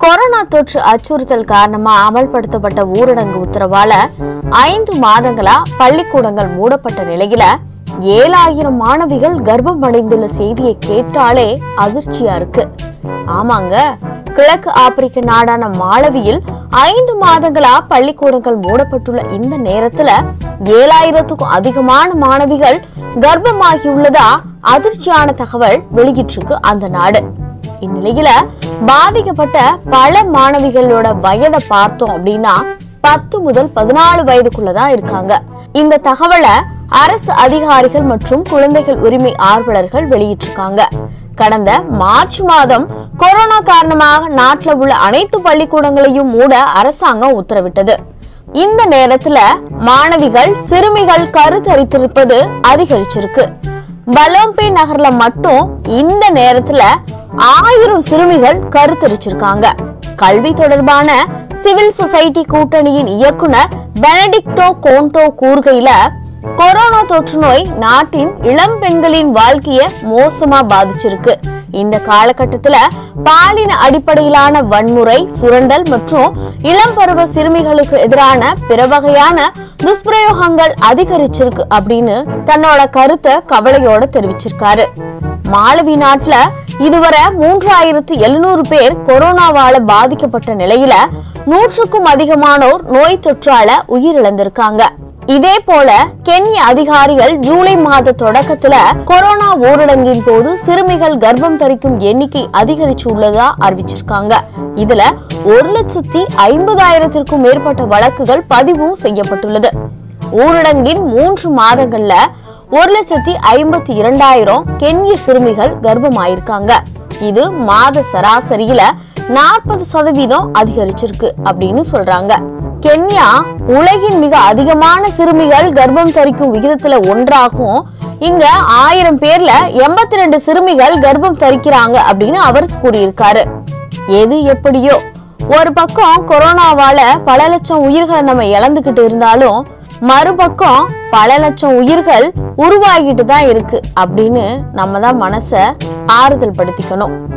corona தொற்று அச்சுறுத்தல் காரணமா அமல்படுத்தப்பட்ட ஊரடங்கு உத்தரவால ஐந்து மாதங்களா பள்ளிக்கூடங்கள் மூடப்பட்ட நிலையில ஏழாயிரம் மாணவிகள் கர்ப்பம் அடைந்துள்ள செய்தியை கேட்டாலே அதிர்ச்சியா இருக்கு ஆமாங்க கிழக்கு ஆப்பிரிக்க நாடான மாலவியில் ஐந்து மாதங்களா பள்ளிக்கூடங்கள் மூடப்பட்டுள்ள இந்த நேரத்துல ஏழாயிரத்துக்கும் அதிகமான மாணவிகள் கர்ப்பமாகியுள்ளதா அதிர்ச்சியான தகவல் வெளியிட்டிருக்கு அந்த நாடு இந்நிலையில பாதிக்கப்பட்ட பல மாணவிகளோட வயதை பார்த்தோம் அப்படின்னா பத்து முதல் பதினாலு வயதுக்குள்ளதான் இருக்காங்க இந்த தகவலை அரசு அதிகாரிகள் மற்றும் குழந்தைகள் உரிமை ஆர்வலர்கள் வெளியிட்டிருக்காங்க கடந்த மார்ச் மாதம் கொரோனா காரணமாக நாட்டுல உள்ள அனைத்து பள்ளிக்கூடங்களையும் மூட அரசாங்கம் உத்தரவிட்டது இந்த நேரத்துல மாணவிகள் சிறுமிகள் கருத்தரித்திருப்பது அதிகரிச்சிருக்கு பலோம்பே நகர்ல மட்டும் இந்த நேரத்துல ஆயிரம் சிறுமிகள் கருத்தரிச்சிருக்காங்க கல்வி தொடர்பான சிவில் சொசைட்டி கூட்டணியின் இயக்குனர் பெனடிக்டோ கோண்டோ கூறுகையில கொரோனா தொற்று நோய் நாட்டின் இளம் பெண்களின் வாழ்க்கைய மோசமா பாதிச்சிருக்கு இந்த காலகட்டத்துல பாலின அடிப்படையிலான வன்முறை சுரண்டல் மற்றும் இளம் பருவ சிறுமிகளுக்கு எதிரான பிற வகையான துஷ்பிரயோகங்கள் அதிகரிச்சிருக்கு அப்படின்னு தன்னோட கருத்தை கவலையோட தெரிவிச்சிருக்காரு மாலவி நாட்டுல இதுவரை மூன்றாயிரத்து எழுநூறு பேர் கொரோனாவால பாதிக்கப்பட்ட நிலையில நூற்றுக்கும் அதிகமானோர் நோய் தொற்றால உயிரிழந்திருக்காங்க இதே போல கென்ய அதிகாரிகள் ஜூலை மாத தொடக்கத்துல கொரோனா ஊரடங்கின் போது சிறுமிகள் கர்ப்பம் தரிக்கும் எண்ணிக்கை அதிகரிச்சுள்ளதா அறிவிச்சிருக்காங்க இதுல ஒரு லட்சத்தி ஐம்பதாயிரத்திற்கும் மேற்பட்ட வழக்குகள் பதிவும் செய்யப்பட்டுள்ளது ஊரடங்கின் மூன்று மாதங்கள்ல ஒரு லட்சத்தி ஐம்பத்தி இரண்டாயிரம் கென்ய சிறுமிகள் கர்ப்பமாயிருக்காங்க இது மாத சராசரியில நாற்பது சதவீதம் அதிகரிச்சிருக்கு அப்படின்னு சொல்றாங்க கென்யா உலகின் மிக அதிகமான சிறுமிகள் கர்ப்பம் தரிக்கும் விகிதத்துல ஒன்றாகும் இங்க ஆயிரம் பேர்ல எண்பத்தி ரெண்டு சிறுமிகள் கர்ப்பம் தரிக்கிறாங்க அப்படின்னு அவர் கூறியிருக்காரு எது எப்படியோ ஒரு பக்கம் கொரோனாவால பல லட்சம் உயிர்களை நம்ம இழந்துகிட்டு இருந்தாலும் மறுபக்கம் பல லட்சம் உயிர்கள் உருவாகிட்டு தான் இருக்கு அப்படின்னு நம்ம தான் மனச ஆறுதல் படுத்திக்கணும்